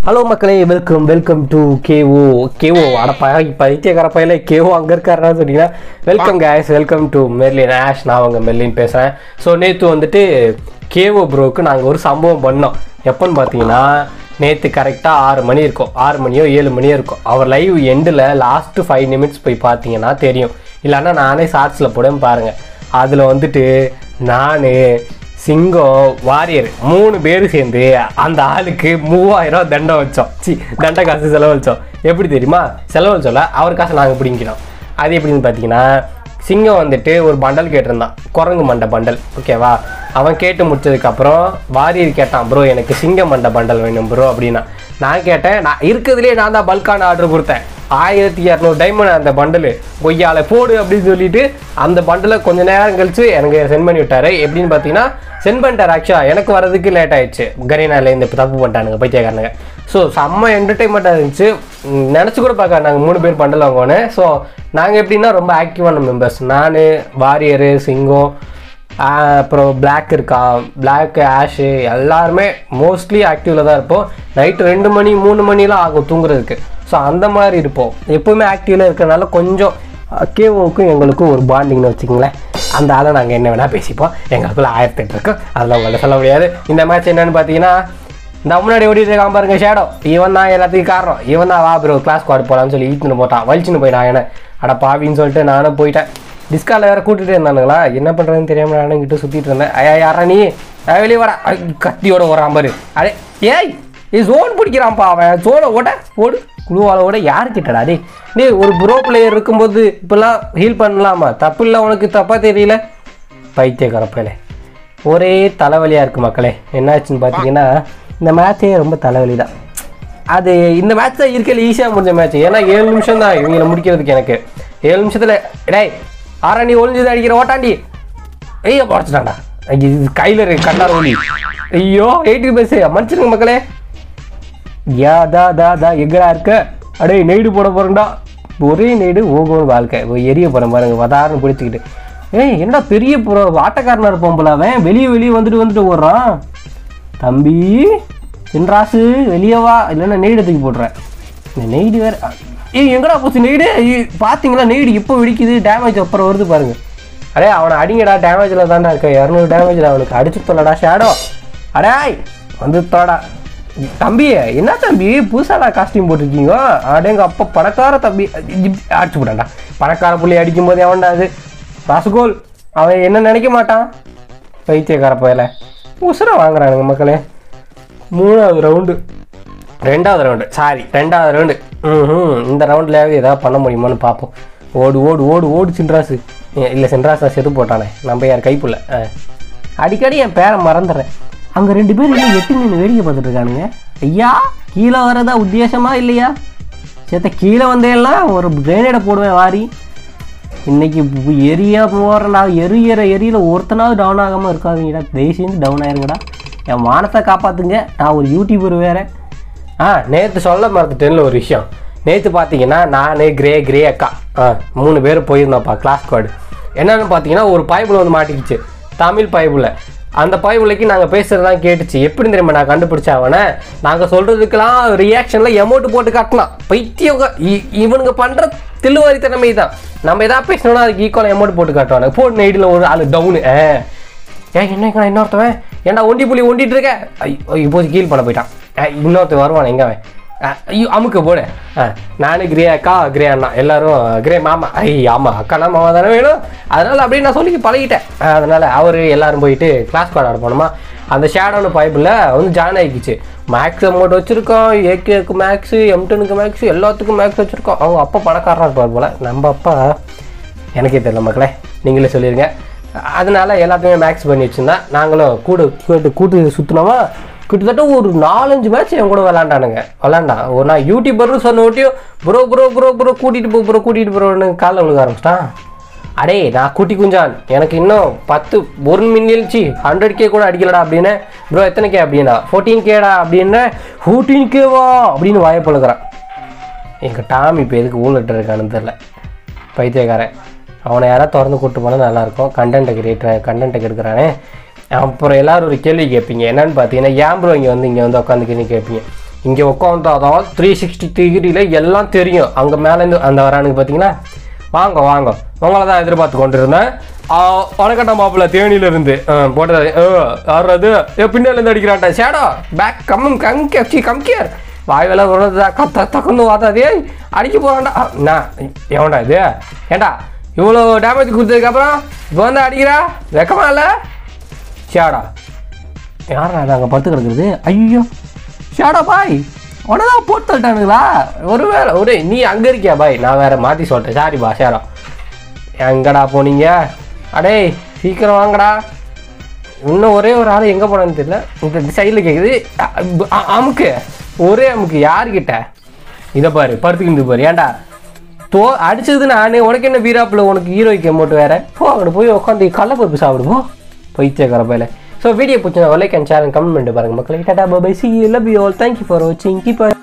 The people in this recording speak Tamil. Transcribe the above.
ஹலோ மக்களே welcome welcome to KO KO அட பய பைத்தியக்கார பையில கேஓ அங்கே இருக்காருன்னா சொன்னீங்கன்னா welcome guys welcome to Merlin Ash நான் அவங்க மெர்லின் பேசுகிறேன் ஸோ நேற்று வந்துட்டு கேஓ ப்ரோக்கு நாங்கள் ஒரு சம்பவம் பண்ணோம் எப்போன்னு பார்த்தீங்கன்னா நேற்று கரெக்டாக ஆறு மணி இருக்கும் ஆறு மணியோ ஏழு மணியோ இருக்கும் அவர் லைவ் எண்டில் லாஸ்ட்டு ஃபைவ் நிமிட்ஸ் போய் பார்த்தீங்கன்னா தெரியும் இல்லைன்னா நானே ஷார்ட்ஸில் போட பாருங்கள் அதில் வந்துட்டு நான் சிங்கம் வாரியர் மூணு பேர் சேர்ந்து அந்த ஆளுக்கு மூவாயிரம் ரூபா தண்டை வச்சோம் சி தண்டை காசு செலவழிச்சோம் எப்படி தெரியுமா செலவழிச்சோம்ல அவர் காசை நாங்கள் பிடிக்கிறோம் அது எப்படின்னு பார்த்தீங்கன்னா சிங்கம் வந்துட்டு ஒரு பண்டல் கேட்டிருந்தான் குரங்கு மண்டை பண்டல் ஓகேவா அவன் கேட்டு முடிச்சதுக்கப்புறம் வாரியர் கேட்டான் ப்ரோ எனக்கு சிங்க மண்டை பண்டல் வேணும் ப்ரோ அப்படின்னா நான் கேட்டேன் நான் இருக்கிறதுலே நான் தான் பல்கான ஆர்டர் கொடுத்தேன் ஆயிரத்தி இரநூறு டைமண்ட் அந்த பண்டலு கொய்யால போடு அப்படின்னு சொல்லிட்டு அந்த பண்டலை கொஞ்ச நேரம் கழிச்சு எனக்கு சென்ட் பண்ணி விட்டாரு எப்படின்னு பார்த்தீங்கன்னா சென்ட் பண்ணிட்டார் ஆக்சுவலாக எனக்கு வரதுக்கு லேட் ஆயிடுச்சு கரீனால இந்த தப்பு பண்ணிட்டானுங்க பைத்தியக்காரனுங்க ஸோ செம்ம என்டர்டைன்மெண்ட்டாக இருந்துச்சு ம், நினைச்சு கூட பார்க்க நாங்கள் மூணு பேர் பண்டல் வாங்குவோன்னு ஸோ நாங்கள் எப்படின்னா ரொம்ப ஆக்டிவான மெம்பர்ஸ் நான் வாரியரு சிங்கம் ஆஹ் அப்புறம் Black இருக்கா Black ஆஷு எல்லாருமே மோஸ்ட்லி ஆக்டிவில் தான் இருப்போம் நைட்டு ரெண்டு மணி மூணு மணிலாம் ஆகும் தூங்குறதுக்கு ஸோ அந்த மாதிரி இருப்போம் எப்போவுமே ஆக்டிவில் இருக்கிறனால கொஞ்சம் கேவோவுக்கும் எங்களுக்கும் ஒரு பாண்டிங்னு வச்சுக்கோங்களேன் அந்த ஆளை நாங்கள் என்ன வேணால் பேசிப்போம் எங்களுக்குள்ள ஆயிரத்தி எட்டு இருக்கும் அதில் உங்கள்ட்ட சொல்ல முடியாது இந்த மேட்ச் என்னன்னு பார்த்தீங்கன்னா இந்த முன்னாடி ஓடிட்டு இருக்கான் பாருங்க ஷேடோ இவன் தான் எல்லாத்துக்கும் காரணம் இவன் தான் வா ப்ரோ கிளாஸ் ஸ்குவாட் போலான்னு சொல்லி ஈத்துன்னு போட்டான் வலிச்சுன்னு போயிட்டான் என்ன அட பாவின்னு சொல்லிட்டு நானும் போயிட்டேன் டிஸ்கால வேற கூட்டிட்டு இருந்தானுங்களா என்ன பண்றதுன்னு தெரியாம நானும் கிட்ட சுத்திட்டு இருந்தேன் ஐயா யாரா நீ ஐயா, வெளியே வர ஐ, கத்தியோட வரான் பாரு அடே ஏய் இது ஜோன் பிடிக்கிறான்ப்பா அவன் ஜோனை ஓட ஓடு குழுவால ஓட யாரு கிட்டடா டேய் டேய் ஒரு ப்ரோ பிளேயர் இருக்கும்போது இப்பெல்லாம் ஹீல் பண்ணலாமா தப்பு இல்லை உனக்கு தப்பா தெரியல பைத்தியக்கார பயலே ஒரே தலைவலியாக இருக்குது மக்களே என்னாச்சுன்னு பார்த்தீங்கன்னா இந்த மேட்சே ரொம்ப தலைவலி தான் அது இந்த மேட்ச் தான் இருக்கல ஈஸியாக முடிஞ்ச மேட்ச் ஏன்னா ஏழு நிமிஷம் தான் இவங்களை முடிக்கிறதுக்கு எனக்கு ஏழு நிமிஷத்தில் டேய் ஆறா நீ ஒளிஞ்சது அடிக்கிற ஓட்டாண்டி ஐயோ உடச்சிட்டாண்டா இது கையில் இருக்கு கண்ணார் ஒளி ஐயோ எயிட்டி பஸ் மன்னிச்சிருங்க மக்களே யா தா தா தா எங்கடா இருக்க அடே நெய்டு போட போறேன்டா ஒரே நெய்டு ஓகோன்னு வாழ்க்கை ஓ, எரிய போறேன் பாருங்க வதாரன்னு பிடிச்சிக்கிட்டு ஏய் என்னடா பெரிய புற ஆட்டக்காரனா இருப்பான் போல அவன் வெளியே வெளியே வந்துட்டு வந்துட்டு ஓடுறான் தம்பி சின்ராசு வெளியே வா இல்லைன்னா நெய்டு தூக்கி போடுறேன் இந்த நெய்டு வேற ஏய் எங்கடா போச்சு நெய்டு ஐய், பாத்தீங்களா நெய்டு இப்போ வெடிக்குது டேமேஜ் அப்புறம் வருது பாருங்க அடே அவனை அடிங்கடா டேமேஜில் தான்டா இருக்க இரநூறு டேமேஜில் அவனுக்கு அடிச்சு தொல்லடா ஷேடோ அடேய் வந்து தோடா தம்பி என்ன தம்பி புதுசாடா காஸ்டியூம் போட்டிருக்கீங்க அடேங்க அப்பா பணக்கார தம்பி அடிச்சு விடாண்டா பணக்கார புள்ளி அடிக்கும் போது எவன்டா அது ராசுகோல் அவன் என்ன நினைக்க மாட்டான் பைத்தியக்கார பயல உசுர வாங்குறானுங்க மக்களே மூணாவது ரவுண்டு ரெண்டாவது ரவுண்டு சாரி ரெண்டாவது ரவுண்டு ம் இந்த ரவுண்ட்லேயாவது ஏதாவது பண்ண முடியுமான்னு பார்ப்போம் ஓடு ஓடு ஓடு ஓடு சின்ராசு இல்லை சின்ராசா செத்து போட்டானே நம்ம யார் கைப்புள்ள ஆ. அடிக்கடி என் பேரை மறந்துடுறேன் அங்கே ரெண்டு பேர் இன்னும் எட்டு மீன் வேடிக்கை பார்த்துட்டு இருக்கானுங்க ஐயா கீழே வரதா உத்தேசமா இல்லையா சேத்த கீழே வந்தேன்னா ஒரு கிரேனேடை போடுவேன் வாரி இன்னைக்கு பு- எரிய போகிறேன் நான் எரியிற எரியில ஒருத்தனாவது டவுன் ஆகாமல் இருக்காதீங்கடா தயவு செஞ்சு டவுன் ஆயிருங்கடா என் மானத்தை காப்பாற்றுங்க நான் ஒரு யூடியூபர் வேற ஆ நேற்று சொல்ல மறந்துட்டேன்ல ஒரு விஷயம் நேற்று பார்த்தீங்கன்னா நான் கிரே கிரே அக்கா ஆ மூணு பேர் போயிருந்தோம்ப்பா கிளாஸ் கோடு என்னன்னு பார்த்தீங்கன்னா ஒரு பைபிள் வந்து மாட்டிக்கிச்சு தமிழ் பைபிள் அந்த பைபிளைக்கு நாங்கள் பேசுகிறதெல்லாம் கேட்டுச்சு எப்படி தெரியுமா நான் கண்டுபிடிச்சேன் அவனை நாங்கள் சொல்கிறதுக்கெல்லாம் ரியாக்ஷனில் எமௌண்ட் போட்டு காட்டலாம் பைத்தியம் இ- இவனுங்க பண்ணுற தில்லுவாரித்தனமே தான் நம்ம எதாவது பேசணும்னா அதுக்கு ஈக்குவலாக எமௌண்ட் போட்டு காட்டுவாங்க போட்டு நைட்டில் ஒரு ஆள் டவுனு ஏன் என்ன இருக்கா இன்னொருத்தவன் ஏன்டா ஒண்டி புள்ளி ஒண்டிட்டு இருக்க ஐயோ இப்போது கீழ் பண்ண போயிட்டான் ஏய், இன்னொருத்தன் வருவான் எங்க அவன் அஹ், ஐயோ அமுக்க போடு ஆ, நானு கிரே அக்கா கிரே அண்ணா எல்லாரும் கிரே மாமா ஐ ஆமா அக்கானா மாமா தானே வேணும் அதனால அப்படியே நான் சொல்லி பழகிட்டேன் அஹ், அதனால அவர் எல்லாரும் போயிட்டு கிளாஸ் கார்டு போனோமா அந்த ஷேடோன்னு பைப்பில் வந்து ஜாயின் ஆகிக்கிச்சு மேக்ஸ் அமௌண்ட் வச்சுருக்கோம் ஏகேக்கு மேக்ஸு எம்டனுக்கு மேக்ஸு எல்லாத்துக்கும் மேக்ஸ் வச்சுருக்கோம் அவங்க அப்பா பணக்காரராக இருப்பார் போல் நம்ம அப்பா எனக்கே தெரியல மக்களே நீங்களே சொல்லிடுங்க அதனால எல்லாத்தையுமே மேக்ஸ் பண்ணி வச்சுருந்தா நாங்களும் கூடு கூட்டு கூட்டு சுற்றினோமா கிட்டத்தட்ட ஒரு நாலஞ்சு மேட்ச் என் கூட விளாண்டானுங்க விளாண்டான் ஒரு நான் யூடியூபர்னு சொன்ன ஓட்டியும் ப்ரோ ப்ரோ ப்ரோ ப்ரோ கூட்டிகிட்டு போ ப்ரோ கூட்டிகிட்டு ப்ரோன்னு காலில் விழுக ஆரம்பிச்சிட்டான் அடே நான் குட்டி குஞ்சான் எனக்கு இன்னும் பத்து ஒரு மில்லியன்ச்சு ஹண்ட்ரட் கே கூட அடிக்கலடா அப்படின்னு ப்ரோ எத்தனை கே அப்படின்னா ஃபோர்டீன் கேடா அப்படின்னு ஃபோர்டீன் கேவா அப்படின்னு வாயை பழுக்கிறான் எங்கள் டாம் இப்போ எதுக்கு ஊழட்டு இருக்கான்னு தெரில பைத்தியக்காரன் அவனை யாராவது திறந்து கூட்டு போனால் நல்லாயிருக்கும் கண்டென்ட்டை கிரியேட்டர் கண்டென்ட்டை கெடுக்கிறானே அப்புறம் எல்லாரும் ஒரு கேள்வி கேட்பீங்க என்னன்னு பார்த்தீங்கன்னா ஏன் ப்ரோ இங்கே வந்து இங்கே வந்து உட்காந்துக்கின்னு கேட்பீங்க இங்கே உட்காந்தாதான் த்ரீ சிக்ஸ்டி டிகிரியில் எல்லாம் தெரியும் அங்கே மேலேருந்து அந்த வரானுங்க பார்த்தீங்களா வாங்க வாங்க உங்களை தான் எதிர்பார்த்து கொண்டு இருந்தேன் வணக்கட்டா மாப்பிள்ள தேனியிலிருந்து போட்டது ஆடுறது ஏ பின்னாலேருந்து அடிக்கிறான்டா சேடா பேக் கம்மும் கம் கேப்சி கம் கேர் வாய் வேலை விடுறதா கத்த தக்கந்து வாத்தாதே அடிக்க போகிறான்டா நான் எவன்டா இது ஏண்டா இவ்வளோ டேமேஜ் கொடுத்ததுக்கப்புறம் இப்போ வந்து அடிக்கிறா வெக்கமா இல்லை சேடா யாரா அது அங்கே படுத்து கிடக்குறது ஐயோ ஷாடா பாய் உடனே போட்டு தட்டானுங்களா ஒருவேளை ஒரு நீ அங்கே இருக்கியா பாய் நான் வேற மாற்றி சொல்லிட்டேன் சாரி பா ஷேரா எங்கடா போனீங்க அடே சீக்கிரம் வாங்கடா இன்னும் ஒரே ஒரு ஆள் எங்கே போனான்னு தெரியல இந்த சைடில் கேட்குது அ- அ- அமுக்கு ஒரே அமுக்கு யாருக்கிட்ட இதை பாரு படுத்துக்கிட்டு பாரு ஏன்டா தோ அடிச்சது நானே உனக்கு என்ன வீராப்பில் உனக்கு ஹீரோய்க்கு அமௌண்ட் வேற போ அங்கே போய் உட்காந்து கடலப்பருப்பு சாப்பிடு போ பைத்தியக்கார பையில ஸோ வீடியோ பிடிச்சா லைக் அண்ட் சேனல் கமெண்ட் பண்ணிட்டு பாருங்க மக்களே tata bye see love you all thank you for வாட்சிங் கீப்